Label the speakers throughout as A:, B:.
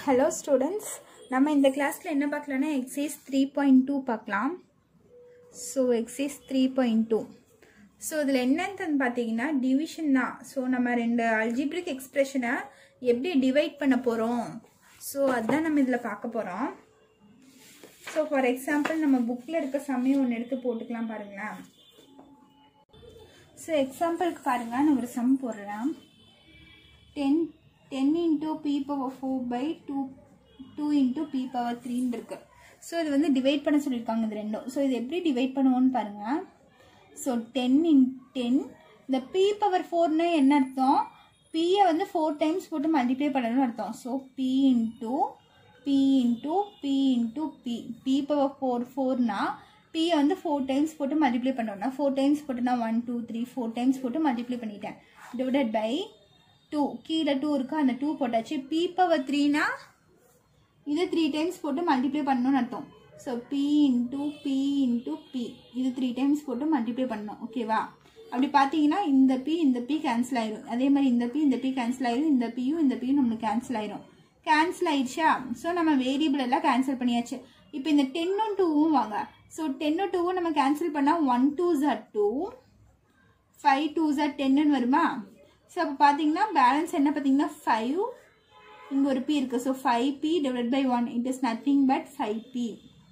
A: hello students நம்ம இந்த கிளாஸில் என்ன பார்க்கலான்னா எக்ஸைஸ் த்ரீ பாயிண்ட் டூ பார்க்கலாம் so exercise three point two so இதில் என்னன்னு பார்த்தீங்கன்னா டிவிஷன் தான் ஸோ நம்ம ரெண்டு அல்ஜிப்ரிக் எக்ஸ்பிரஷனை எப்படி டிவைட் பண்ண போகிறோம் ஸோ அதுதான் நம்ம இதில் பார்க்க போகிறோம் ஸோ ஃபார் எக்ஸாம்பிள் நம்ம புக்கில் இருக்க சமயம் ஒன்று எடுத்து போட்டுக்கலாம் பாருங்களேன் ஸோ எக்ஸாம்பிளுக்கு பாருங்கள் நான் ஒரு சம் போடுறேன் ten ten into p power four by two two into p power த்ரீன்னு இருக்கு ஸோ இது வந்து டிவைட் பண்ண சொல்லியிருக்காங்க இது ரெண்டும் ஸோ இது எப்படி டிவைட் பண்ணுவோன்னு பாருங்கள் ஸோ டென் இன் டென் இந்த பி பவர் ஃபோர்னு என்ன அர்த்தம் பியை வந்து ஃபோர் டைம்ஸ் போட்டு மல்டிப்ளை பண்ணணும்னு அர்த்தம் so p into p into p into p p power four ஃபோர்னா பியை வந்து ஃபோர் டைம்ஸ் போட்டு மல்டிப்ளை பண்ணோம்னா ஃபோர் டைம்ஸ் போட்டு நான் one two three four times போட்டு மல்டிப்ளை பண்ணிட்டேன் டிவைடட் பை டூ கீழே டூ இருக்கு அந்த டூ போட்டாச்சு பி பவர் த்ரீனா இது த்ரீ டைம்ஸ் போட்டு மல்டிப்ளை பண்ணணும்னு அர்த்தம் so p into p into p இது த்ரீ டைம்ஸ் போட்டு மல்டிப்ளை பண்ணணும் ஓகேவா அப்படி பார்த்தீங்கன்னா இந்த பி இந்த பி கேன்சல் ஆயிரும் அதே மாதிரி இந்த பி இந்த பி கேன்சல் ஆயிரும் இந்த பியும் இந்த பியும் நம்மளுக்கு கேன்சல் ஆயிரும் கேன்சல் ஆயிடுச்சா ஸோ நம்ம வேரியபிள் எல்லாம் கேன்சல் பண்ணியாச்சு இப்போ இந்த டென்னும் டூவும் வாங்க ஸோ டென்னும் டூவும் நம்ம கேன்சல் பண்ணால் ஒன் டூ ஜார் டூ ஃபைவ் டூ ஜார் டென்னு வருமா ஸோ அப்போ பார்த்தீங்கன்னா பேலன்ஸ் என்ன பார்த்தீங்கன்னா ஃபைவ் இங்கே ஒரு பி இருக்குது so five p divide by one it is nothing but five p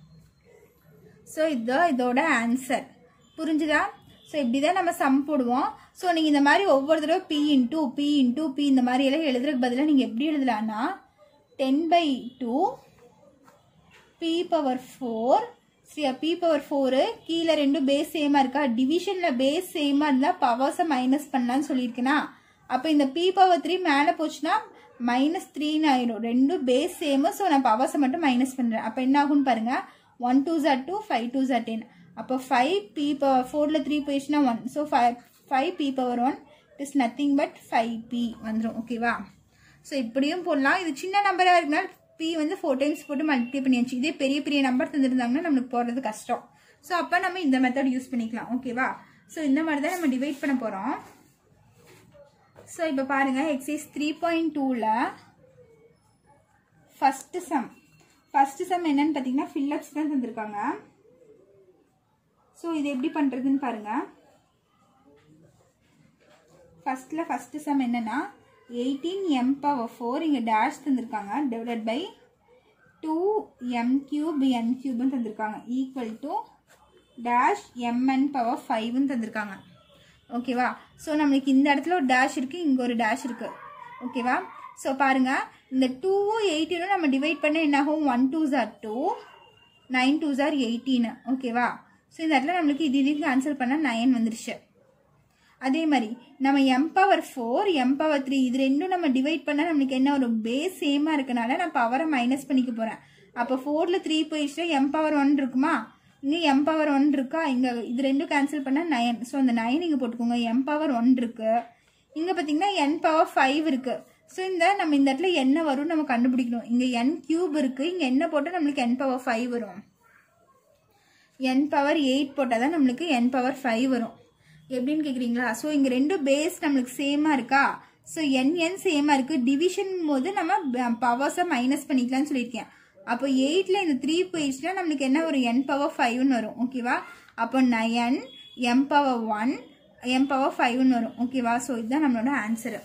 A: so இதுதான் இதோட ஆன்சர் புரிஞ்சுதா ஸோ இப்படி தான் நம்ம சம் போடுவோம் ஸோ நீங்கள் இந்த மாதிரி ஒவ்வொரு தடவை p into p into p இந்த மாதிரி எல்லாம் எழுதுறதுக்கு பதிலாக நீங்கள் எப்படி எழுதலான்னா ten by two p power four சரியா பி பவர் ஃபோரு கீழே ரெண்டும் பேஸ் சேமாக இருக்கா டிவிஷனில் பேஸ் சேமாக இருந்தால் பவர்ஸை மைனஸ் பண்ணலான்னு சொல்லியிருக்கேனா அப்போ இந்த பி பவர் த்ரீ மேலே போச்சுன்னா மைனஸ் த்ரீன்னு ஆயிடும் ரெண்டும் பேஸ் சேமு ஸோ நான் பவர்ஸை மட்டும் மைனஸ் பண்ணுறேன் அப்போ என்ன ஆகும்னு பாருங்கள் ஒன் டூ ஜார் டூ ஃபைவ் டூ ஜார் டென் அப்போ ஃபைவ் பி பவர் ஃபோரில் த்ரீ போயிடுச்சுன்னா one so five five p power one it is nothing but five p வந்துடும் ஓகேவா ஸோ இப்படியும் போடலாம் இது சின்ன நம்பராக இருக்குனால பி வந்து ஃபோர் டைம்ஸ் போட்டு மல்டிப்ளை பண்ணியாச்சு இதே பெரிய பெரிய நம்பர் தந்துருந்தாங்கன்னா நம்மளுக்கு போடுறது கஷ்டம் ஸோ அப்போ நம்ம இந்த மெத்தட் யூஸ் பண்ணிக்கலாம் ஓகேவா ஸோ இந்த மாதிரி தான் நம்ம டிவைட் பண்ண போகிறோம் ஸோ இப்போ பாருங்கள் எக்ஸைஸ் த்ரீ பாயிண்ட் டூவில் ஃபஸ்ட்டு சம் ஃபஸ்ட்டு சம் என்னன்னு பார்த்தீங்கன்னா ஃபில்லப்ஸ் தான் தந்திருக்காங்க ஸோ இது எப்படி பண்ணுறதுன்னு பாருங்கள் ஃபஸ்ட்டில் ஃபஸ்ட்டு சம் என்னென்னா எயிட்டீன் எம் பவர் ஃபோர் இங்கே டேஷ் தந்திருக்காங்க divided by two m cube n கியூப்னு தந்திருக்காங்க equal to dash m n power ஃபைவ்னு தந்திருக்காங்க ஓகேவா ஸோ நம்மளுக்கு இந்த இடத்துல ஒரு டேஷ் இருக்குது இங்கே ஒரு டேஷ் இருக்குது ஓகேவா ஸோ பாருங்கள் இந்த டூவும் எயிட்டீனும் நம்ம டிவைட் பண்ண என்ன ஆகும் ஒன் டூ ஜார் டூ நைன் டூ ஜார் எயிட்டீனு ஓகேவா ஸோ இந்த இடத்துல நம்மளுக்கு இது இதுக்கு கேன்சல் பண்ணால் நயன் வந்துருச்சு அதே மாதிரி நம்ம m power four m power three இது ரெண்டும் நம்ம டிவைட் பண்ணால் நம்மளுக்கு என்ன ஒரு பேஸ் சேமாக இருக்கனால நான் பவரை மைனஸ் பண்ணிக்க போகிறேன் அப்போ ஃபோரில் த்ரீ போயிடுச்சுன்னா எம் பவர் ஒன் இருக்குமா இங்கே எம் பவர் ஒன் இருக்கா இங்கே இது ரெண்டும் கேன்சல் பண்ணால் நயன் ஸோ அந்த நயன் இங்கே போட்டுக்கோங்க எம் பவர் ஒன் இருக்கு இங்கே பார்த்தீங்கன்னா என் பவர் ஃபைவ் இருக்குது ஸோ இந்த நம்ம இந்த இடத்துல என்ன வரும் நம்ம கண்டுபிடிக்கணும் இங்கே என் கியூப் இருக்குது இங்கே என்ன போட்டால் நம்மளுக்கு என் பவர் ஃபைவ் வரும் என் பவர் எயிட் போட்டால் தான் நம்மளுக்கு என் பவர் ஃபைவ் வரும் எப்படின்னு கேட்குறீங்களா ஸோ இங்கே ரெண்டும் பேஸ் நம்மளுக்கு சேமாக இருக்கா ஸோ என் என் சேமாக இருக்குது டிவிஷன் போது நம்ம பவர்ஸை மைனஸ் பண்ணிக்கலாம்னு சொல்லியிருக்கேன் அப்போ எயிட்டில் இந்த த்ரீ போயிடுச்சுன்னா நம்மளுக்கு என்ன ஒரு என் பவர் ஃபைவ்னு வரும் ஓகேவா அப்போ nine m power one m power ஃபைவ்னு வரும் ஓகேவா ஸோ இதுதான் நம்மளோட ஆன்சரு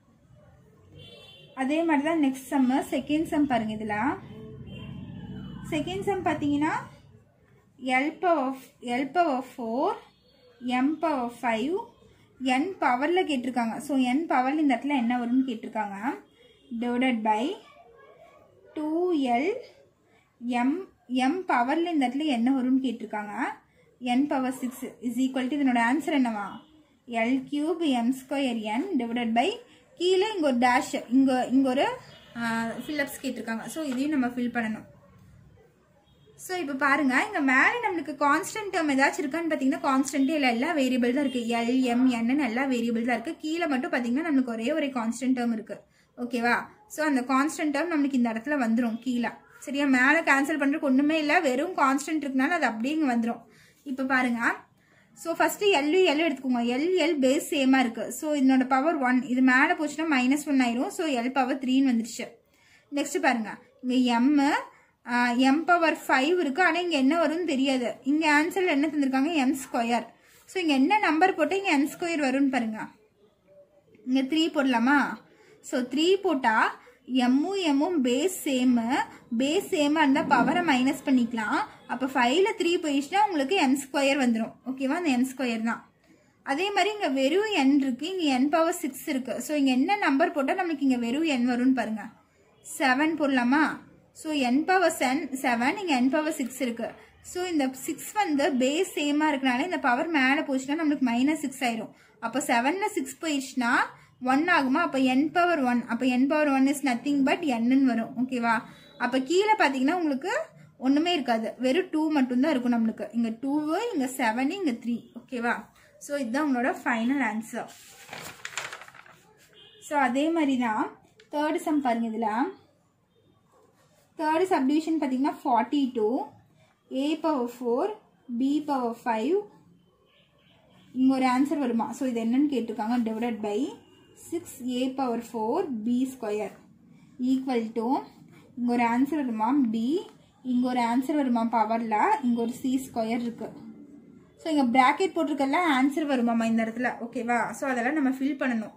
A: அதே மாதிரி தான் நெக்ஸ்ட் சம்மு செகண்ட் சம் பாருங்க இதில் செகண்ட் சம் பார்த்தீங்கன்னா l power l power four m power five n பவரில் கேட்டிருக்காங்க ஸோ என் பவரில் இந்த இடத்துல என்ன வரும்னு கேட்டிருக்காங்க divided by two l m m பவரில் இந்த இடத்துல என்ன வரும்னு கேட்டிருக்காங்க n power six is equal to இதனோட ஆன்சர் என்னவா l cube m square n divided by கீழே இங்கே ஒரு டேஷ் இங்கே இங்கே ஒரு ஃபில்லப்ஸ் கேட்டிருக்காங்க ஸோ இதையும் நம்ம ஃபில் பண்ணணும் ஸோ இப்போ பாருங்க இங்கே மேலே நம்மளுக்கு கான்ஸ்டன்ட் டேர்ம் ஏதாச்சும் இருக்கான்னு பார்த்தீங்கன்னா கான்ஸ்டன்ட்டே இல்லை எல்லா வேரியபிள் தான் இருக்குது எல் எம் என்னு எல்லா வேரியபிள் தான் இருக்குது கீழே மட்டும் பார்த்தீங்கன்னா நம்மளுக்கு ஒரே ஒரு கான்ஸ்டன்ட் டேர்ம் இருக்குது ஓகேவா ஸோ அந்த கான்ஸ்டன்ட் டேர்ம் நம்மளுக்கு இந்த இடத்துல வந்துடும் கீழே சரியா மேலே கேன்சல் பண்ணுறதுக்கு ஒன்றுமே இல்லை வெறும் கான்ஸ்டன்ட் இருக்குனால அது அப்படியே இங்கே வந்துடும் இப்போ பாருங்க ஸோ ஃபஸ்ட்டு எல்லு எல் எடுத்துக்கோங்க எல் எல் பேஸ் சேமாக இருக்குது ஸோ இதனோட பவர் ஒன் இது மேலே போச்சுன்னா மைனஸ் ஒன் ஆயிரும் ஸோ எல் பவர் த்ரீன்னு வந்துருச்சு நெக்ஸ்ட் பாருங்க இங்க எம் எம் பவர் ஃபைவ் இருக்கு ஆனால் இங்கே என்ன வரும்னு தெரியாது இங்கே ஆன்சரில் என்ன தந்திருக்காங்க எம் ஸ்கொயர் ஸோ இங்கே என்ன நம்பர் போட்டு இங்கே எம் ஸ்கொயர் வரும்னு பாருங்க இங்கே த்ரீ போடலாமா ஸோ த்ரீ போட்டால் எம்மும் எம்மும் பேஸ் சேமு பேஸ் சேமாக இருந்தால் பவரை மைனஸ் பண்ணிக்கலாம் அப்போ ஃபைவ்ல த்ரீ போயிடுச்சுன்னா உங்களுக்கு எம் ஸ்கொயர் வந்துடும் ஓகேவா அந்த எம் ஸ்கொயர் தான் அதே மாதிரி இங்கே வெறும் என் இருக்கு இங்கே என் பவர் சிக்ஸ் இருக்கு ஸோ இங்கே என்ன நம்பர் போட்டால் நம்மளுக்கு இங்கே வெறும் என் வரும்னு பாருங்க செவன் போடலாமா ஸோ என் பவர் சென் செவன் இங்கே என் பவர் சிக்ஸ் இருக்கு ஸோ இந்த சிக்ஸ் வந்து பேஸ் சேமாக இருக்கனால இந்த பவர் மேலே போச்சுன்னா நம்மளுக்கு மைனஸ் சிக்ஸ் ஆயிரும் அப்போ செவனில் சிக்ஸ் போயிடுச்சுன்னா ஒன் ஆகுமா அப்போ என் பவர் ஒன் அப்போ n power one is nothing but என்னன்னு வரும் ஓகேவா அப்போ கீழே பார்த்தீங்கன்னா உங்களுக்கு ஒன்றுமே இருக்காது வெறும் டூ மட்டும்தான் இருக்கும் நம்மளுக்கு இங்கே டூவு இங்கே செவன் இங்கே த்ரீ ஓகேவா ஸோ இதுதான் உங்களோட ஃபைனல் ஆன்சர் ஸோ அதே மாதிரி தான் தேர்டு சம் பாருங்க இதில் தேர்டு சப்டிவிஷன் பார்த்தீங்கன்னா forty two a power four b power five இங்கே ஒரு ஆன்சர் வருமா ஸோ இது என்னன்னு கேட்டிருக்காங்க divided by six a power four b square equal to இங்கே ஒரு ஆன்சர் வருமா பி இங்கே ஒரு ஆன்சர் வருமா பவரில் இங்கே ஒரு சி ஸ்கொயர் இருக்குது ஸோ இங்கே ப்ராக்கெட் போட்டிருக்கல ஆன்சர் வருமாம்மா இந்த இடத்துல ஓகேவா ஸோ அதெல்லாம் நம்ம ஃபில் பண்ணணும்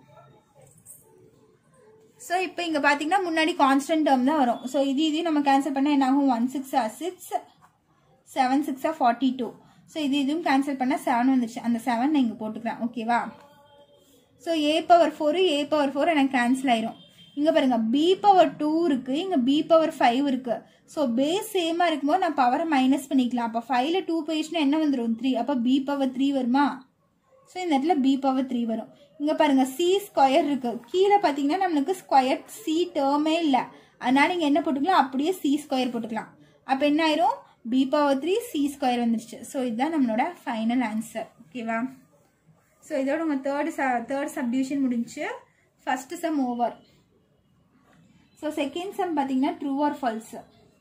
A: ஸோ இப்போ இங்கே பார்த்தீங்கன்னா முன்னாடி கான்ஸ்டன்ட் டேர்ம் தான் வரும் ஸோ இது இதையும் நம்ம கேன்சல் பண்ணால் என்ன ஆகும் ஒன் சிக்ஸா சிக்ஸ் செவன் சிக்ஸா ஃபார்ட்டி டூ ஸோ இது இதுவும் கேன்சல் பண்ணால் செவன் வந்துருச்சு அந்த செவன் நான் இங்கே போட்டுக்கிறேன் ஓகேவா so a power four a power four எனக்கு கேன்சல் ஆயிரும் இங்கே பாருங்க பி பவர் டூ இருக்கு இங்கே பி பவர் ஃபைவ் இருக்கு ஸோ பேஸ் சேமாக இருக்கும்போது நான் பவரை மைனஸ் பண்ணிக்கலாம் அப்போ ஃபைவ்ல டூ போயிடுச்சுன்னா என்ன வந்துடும் த்ரீ அப்போ பி பவர் த்ரீ வருமா ஸோ இந்த இடத்துல பி பவர் த்ரீ வரும் இங்கே பாருங்க சி ஸ்கொயர் இருக்கு கீழே பார்த்தீங்கன்னா நம்மளுக்கு ஸ்கொயர் சி டேர்மே இல்லை அதனால நீங்கள் என்ன போட்டுக்கலாம் அப்படியே சி ஸ்கொயர் போட்டுக்கலாம் அப்போ என்ன ஆயிரும் b power three c square வந்துருச்சு ஸோ இதுதான் நம்மளோட ஃபைனல் ஆன்சர் ஓகேவா ஸோ இதோட உங்கள் தேர்டு ச தேர்ட் சப்டிவிஷன் முடிஞ்சு first sum over so second sum பார்த்தீங்கன்னா true or false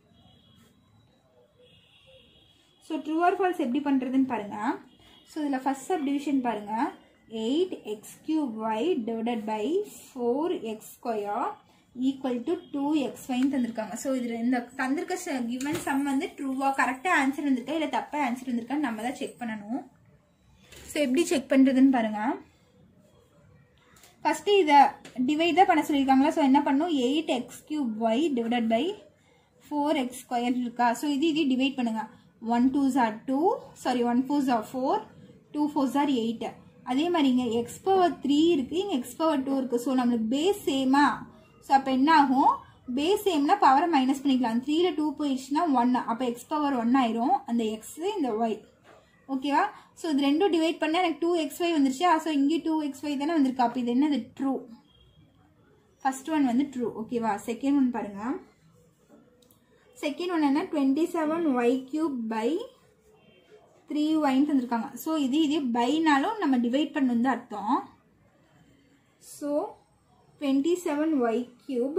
A: so true or false எப்படி பண்ணுறதுன்னு பாருங்கள் ஸோ இதில் ஃபஸ்ட் சப்டிவிஷன் பாருங்கள் eight x cube y divided by four x square equal to two x ஒய்ன்னு தந்திருக்காங்க so இதில் இந்த தந்திருக்க கிவன் சம் வந்து ட்ரூவாக கரெக்டாக ஆன்சர் வந்திருக்கா இல்லை தப்பாக ஆன்சர் வந்திருக்கான்னு நம்ம தான் செக் பண்ணணும் ஸோ எப்படி செக் பண்ணுறதுன்னு பாருங்கள் ஃபஸ்ட்டு இதை டிவைட் தான் பண்ண சொல்லியிருக்காங்களா ஸோ என்ன பண்ணும் eight x cube y divided by four x square இருக்கா ஸோ இது இது டிவைட் பண்ணுங்க ஒன் டூ ஜார் டூ சாரி ஒன் ஃபோர் ஜார் ஃபோர் டூ ஃபோர் ஜார் எயிட் அதே மாதிரி இங்கே எக்ஸ் பவர் த்ரீ இருக்குது இங்கே எக்ஸ் பவர் டூ இருக்குது ஸோ நம்மளுக்கு பேஸ் சேமா ஸோ அப்போ என்ன ஆகும் பேஸ் சேம்னா பவரை மைனஸ் பண்ணிக்கலாம் த்ரீல டூ போயிடுச்சுன்னா ஒன் அப்போ எக்ஸ் பவர் ஒன் ஆயிரும் அந்த எக்ஸ் இந்த ஒய் ஓகேவா ஸோ இது ரெண்டும் டிவைட் பண்ணால் எனக்கு டூ எக்ஸ் ஒய் வந்துருச்சு ஸோ இங்கே டூ எக்ஸ் ஒய் தானே வந்திருக்கு அப்போ இது என்னது ட்ரூ ஃபர்ஸ்ட் ஒன் வந்து ட்ரூ ஓகேவா செகண்ட் ஒன் பாருங்க செகண்ட் ஒன் என்ன twenty seven y cube by three ஒய்ன்னு தந்திருக்காங்க ஸோ இது இது பைனாலும் நம்ம டிவைட் பண்ணணும் தான் அர்த்தம் so twenty seven y cube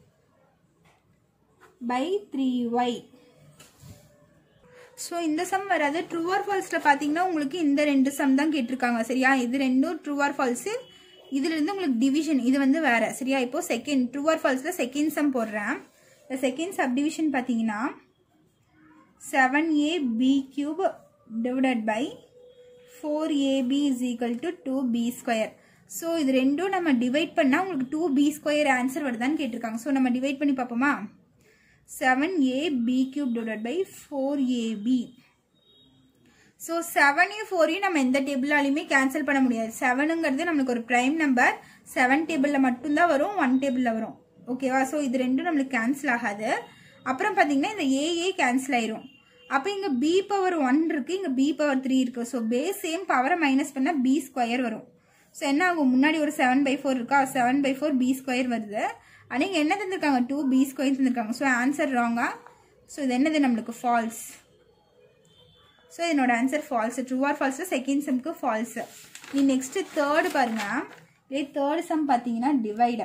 A: by three y so இந்த சம் வராது ட்ரூ ஆர் ஃபால்ஸில் பார்த்தீங்கன்னா உங்களுக்கு இந்த ரெண்டு சம் தான் கேட்டிருக்காங்க சரியா இது ரெண்டும் ட்ரூ ஆர் ஃபால்ஸு இதுலேருந்து உங்களுக்கு டிவிஷன் இது வந்து வேற சரியா இப்போ செகண்ட் ட்ரூ ஆர் ஃபால்ஸில் செகண்ட் சம் போடுறேன் இந்த செகண்ட் சப் டிவிஷன் பார்த்தீங்கன்னா seven a b cube divided by four a b is equal to two b square so இது ரெண்டும் நம்ம டிவைட் பண்ணால் உங்களுக்கு டூ பி ஸ்கொயர் ஆன்சர் வருதான்னு கேட்டிருக்காங்க ஸோ நம்ம டிவைட் பண்ணி பார்ப்போமா seven a b cube divide by four a b so செவனையும் ஃபோரையும் நம்ம எந்த டேபிளாலையுமே கேன்சல் பண்ண முடியாது செவனுங்கிறது நம்மளுக்கு ஒரு ப்ரைம் நம்பர் செவன் டேபிளில் மட்டும்தான் வரும் ஒன் டேபிளில் வரும் ஓகேவா ஸோ இது ரெண்டும் நம்மளுக்கு கேன்சல் ஆகாது அப்புறம் பார்த்தீங்கன்னா இந்த ஏஏ கேன்சல் ஆயிரும் அப்போ இங்கே பி பவர் ஒன் இருக்குது இங்கே பி பவர் த்ரீ இருக்குது ஸோ பேஸ் சேம் பவரை மைனஸ் பண்ணால் பி ஸ்கொயர் வரும் ஸோ என்ன ஆகும் முன்னாடி ஒரு செவன் பை ஃபோர் இருக்கா seven by four b square வருது ஆனால் இங்கே என்ன தந்திருக்காங்க டூ பி ஸ்கொயர் தந்திருக்காங்க ஸோ ஆன்சர் ராங்கா ஸோ இது என்னது நம்மளுக்கு ஃபால்ஸ் ஸோ என்னோட answer false true or false second சம்க்கு ஃபால்ஸ் நீ நெக்ஸ்ட் தேர்டு பாருங்க இதே தேர்ட் சம் பார்த்தீங்கன்னா டிவைடு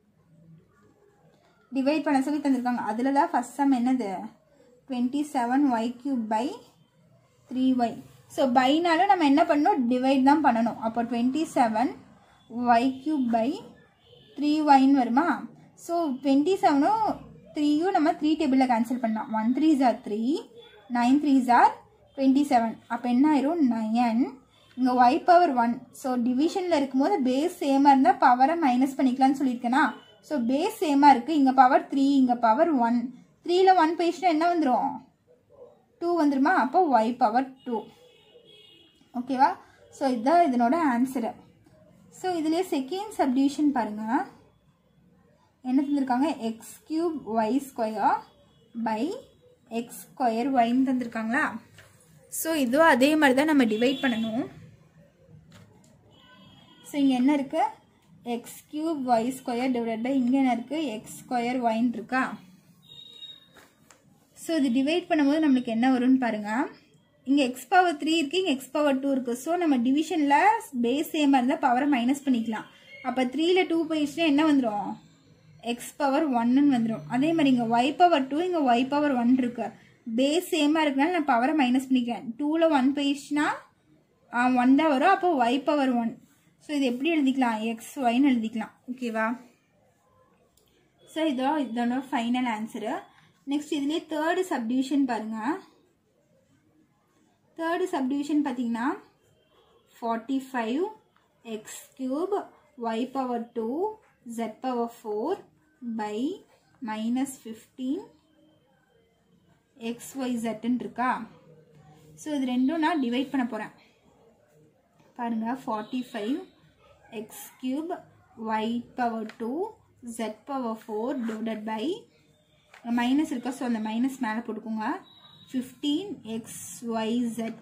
A: டிவைட் பண்ண சொல்லி தந்திருக்காங்க அதில் தான் ஃபஸ்ட் சம் என்னது twenty seven y cube by three y so பைனாலும் நம்ம என்ன பண்ணணும் டிவைட் தான் பண்ணணும் அப்போ twenty seven y cube by three ஒய்ன்னு வருமா ஸோ டுவெண்ட்டி செவனும் த்ரீயும் நம்ம த்ரீ டேபிளில் கேன்சல் பண்ணலாம் ஒன் த்ரீ ஜார் த்ரீ நைன் த்ரீ ஜார் டுவெண்ட்டி செவன் அப்போ என்ன ஆயிரும் நயன் இங்கே ஒய் பவர் ஒன் ஸோ டிவிஷனில் இருக்கும்போது பேஸ் சேமாக இருந்தால் பவரை மைனஸ் பண்ணிக்கலாம்னு சொல்லியிருக்கேனா ஸோ பேஸ் சேமாக இருக்குது இங்கே பவர் த்ரீ இங்கே பவர் ஒன் த்ரீயில் ஒன் பேஜ்னா என்ன வந்துடும் டூ வந்துருமா அப்போ ஒய் பவர் டூ ஓகேவா ஸோ இதுதான் இதனோட ஆன்சரு ஸோ இதுலேயே செகண்ட் சப்டிவிஷன் பாருங்கள் என்ன தந்திருக்காங்க x cube y square by x square ஒய்ன்னு தந்திருக்காங்களா ஸோ இதுவும் அதே மாதிரி தான் நம்ம டிவைட் பண்ணணும் ஸோ இங்கே என்ன இருக்குது x cube y square divide by இங்கே என்ன இருக்குது எக்ஸ் ஸ்கொயர் ஒயின் இருக்கா ஸோ இது டிவைட் பண்ணும்போது நம்மளுக்கு என்ன வரும்னு பாருங்கள் இங்கே எக்ஸ் பவர் த்ரீ இருக்குது இங்கே எக்ஸ் பவர் டூ இருக்குது ஸோ நம்ம டிவிஷனில் பேஸ் சேமாக இருந்தால் பவரை மைனஸ் பண்ணிக்கலாம் அப்போ த்ரீயில் டூ போயிடுச்சுன்னா என்ன வந்துடும் எக்ஸ் பவர் ஒன்னு வந்துடும் அதே மாதிரி இங்கே ஒய் பவர் டூ இங்கே ஒய் பவர் ஒன் இருக்கு பேஸ் சேமாக இருக்கனால நான் பவரை மைனஸ் பண்ணிக்கிறேன் டூவில் ஒன் போயிடுச்சுன்னா ஒன் தான் வரும் அப்போ ஒய் பவர் ஒன் ஸோ இது எப்படி எழுதிக்கலாம் எக்ஸ் ஒய்னு எழுதிக்கலாம் ஓகேவா ஸோ இதோ இதோட ஃபைனல் ஆன்சரு நெக்ஸ்ட் இதுலேயே தேர்டு சப்டிவிஷன் பாருங்கள் தேர்டு சப்டிவிஷன் பார்த்தீங்கன்னா forty five x cube y power two z power four by minus fifteen x y ஜெட்டுன்னு இருக்கா ஸோ இது ரெண்டும் நான் டிவைட் பண்ண போகிறேன் பாருங்கள் forty five x cube y power two z power four divided by minus இருக்கா ஸோ அந்த மைனஸ் மேலே போட்டுக்கோங்க fifteen x y z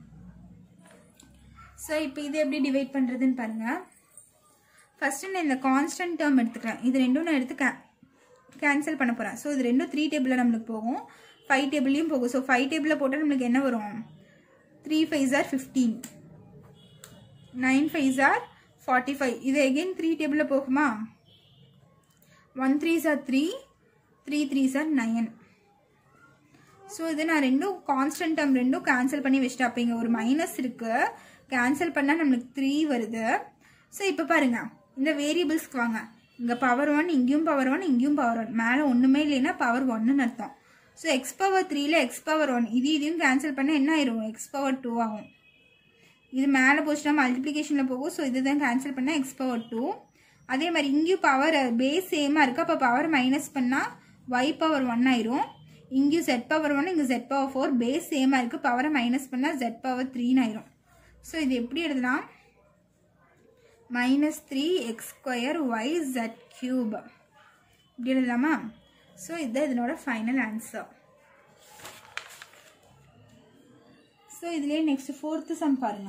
A: so இப்போ இது எப்படி டிவைட் பண்ணுறதுன்னு பாருங்கள் ஃபஸ்ட்டு நான் இந்த கான்ஸ்டன்ட் டேர்ம் எடுத்துக்கிறேன் இது ரெண்டும் நான் எடுத்து கே கேன்சல் பண்ண போகிறேன் ஸோ இது ரெண்டும் த்ரீ டேபிளில் நம்மளுக்கு போகும் ஃபைவ் டேபிள்லையும் போகும் ஸோ ஃபைவ் டேபிளில் போட்டால் நம்மளுக்கு என்ன வரும் three five or fifteen nine five or forty five இது எகெயின் த்ரீ டேபிளில் போகுமா ஒன் த்ரீ சார் த்ரீ த்ரீ த்ரீ சார் நயன் ஸோ இது நான் ரெண்டும் கான்ஸ்டன்ட் டேர்ம் ரெண்டும் கேன்சல் பண்ணி வச்சுட்டேன் அப்போ இங்கே ஒரு மைனஸ் இருக்குது கேன்சல் பண்ணால் நம்மளுக்கு த்ரீ வருது ஸோ இப்போ பாருங்க இந்த வேரியபிள்ஸ்க்கு வாங்க இங்கே பவர் ஒன் இங்கேயும் பவர் ஒன் இங்கேயும் பவர் ஒன் மேலே ஒன்றுமே இல்லைன்னா பவர் ஒன்னுன்னு அர்த்தம் ஸோ எக்ஸ் பவர் த்ரீல எக்ஸ் பவர் ஒன் இது இதையும் கேன்சல் பண்ணால் என்ன ஆயிரும் எக்ஸ் பவர் டூ ஆகும் இது மேலே போச்சுன்னா மல்டிப்ளிகேஷனில் போகும் ஸோ இதுதான் கேன்சல் பண்ணால் எக்ஸ் பவர் டூ அதே மாதிரி இங்கேயும் பவர் பேஸ் சேமாக இருக்குது அப்போ பவர் மைனஸ் பண்ணால் ஒய் பவர் ஒன் ஆயிரும் இங்கேயும் ஜெட் பவர் ஒன் இங்கே ஜெட் பவர் ஃபோர் பேஸ் சேமாக இருக்குது பவரை மைனஸ் பண்ணால் ஜெட் பவர் த்ரீன்னு ஆயிரும் ஸோ இது எப்படி எழுதலாம் minus three x square y z cube இப்படி எழுதலாமா ஸோ இதுதான் இதனோட ஃபைனல் ஆன்சர் ஸோ இதுலேயே நெக்ஸ்ட் ஃபோர்த்து சம் பாருங்க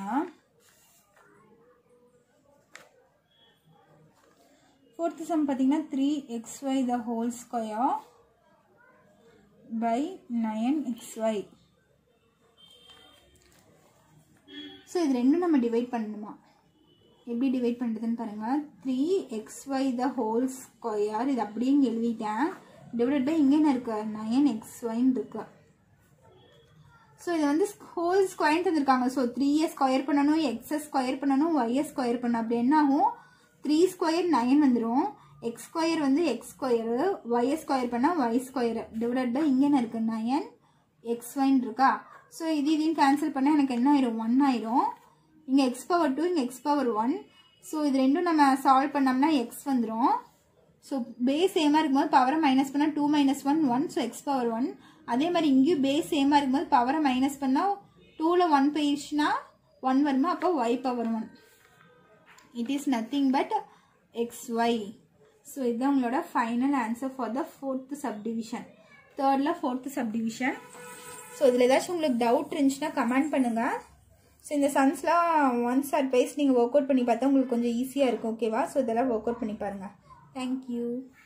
A: ஃபோர்த்து சம் பார்த்தீங்கன்னா three x y the whole square by nine x y so இது ரெண்டும் நம்ம டிவைட் பண்ணணுமா எப்படி டிவைட் பண்ணுறதுன்னு பாருங்கள் three x y the whole square இது அப்படியே இங்கே எழுதிட்டேன் டிவைட் பை இங்கே என்ன இருக்கு நயன் எக்ஸ் ஒய்ன்னு இருக்கு ஸோ இது வந்து ஹோல் ஸ்கொயர் தந்திருக்காங்க ஸோ த்ரீயை ஸ்கொயர் பண்ணணும் எக்ஸை ஸ்கொயர் பண்ணணும் ஒய்யை ஸ்கொயர் பண்ணணும் அப்படி என்ன ஆகும் த்ரீ ஸ்கொயர் நயன் வந்துடும் எக்ஸ் ஸ்கொயர் வந்து எக்ஸ் ஸ்கொயரு ஒய்யை ஸ்கொயர் பண்ணால் ஒய் ஸ்கொயர் டிவைட் பை இங்கே என்ன இருக்குது நயன் எக்ஸ் ஒய்ன்னு இருக்கா ஸோ இது இதையும் கேன்சல் பண்ணால் எனக்கு என்ன ஆயிரும் ஒன் ஆயிரும் இங்கே எக்ஸ் பவர் டூ இங்கே எக்ஸ் பவர் ஒன் ஸோ இது ரெண்டும் நம்ம சால்வ் பண்ணோம்னா எக்ஸ் வந்துடும் ஸோ பேஸ் சேமாக இருக்கும்போது பவரை மைனஸ் பண்ணால் two minus one one so x power one அதே மாதிரி இங்கேயும் பேஸ் சேமாக இருக்கும்போது பவரை மைனஸ் பண்ணால் டூவில் ஒன் போயிடுச்சுன்னா ஒன் வருமா அப்போ y power one it is nothing but x y so இதுதான் உங்களோட final answer for the fourth subdivision தேர்டில் ஃபோர்த்து சப்டிவிஷன் ஸோ இதில் ஏதாச்சும் உங்களுக்கு டவுட் இருந்துச்சுன்னா கமெண்ட் பண்ணுங்கள் ஸோ இந்த சம்ஸ்லாம் ஒன்ஸ் அட் வைஸ் நீங்கள் ஒர்க் அவுட் பண்ணி பார்த்தா உங்களுக்கு கொஞ்சம் ஈஸியாக இருக்கும் ஓகேவா ஸோ இதெல்லாம் ஒர்க் அவுட் பண்ணி பாருங்கள் தேங்க்யூ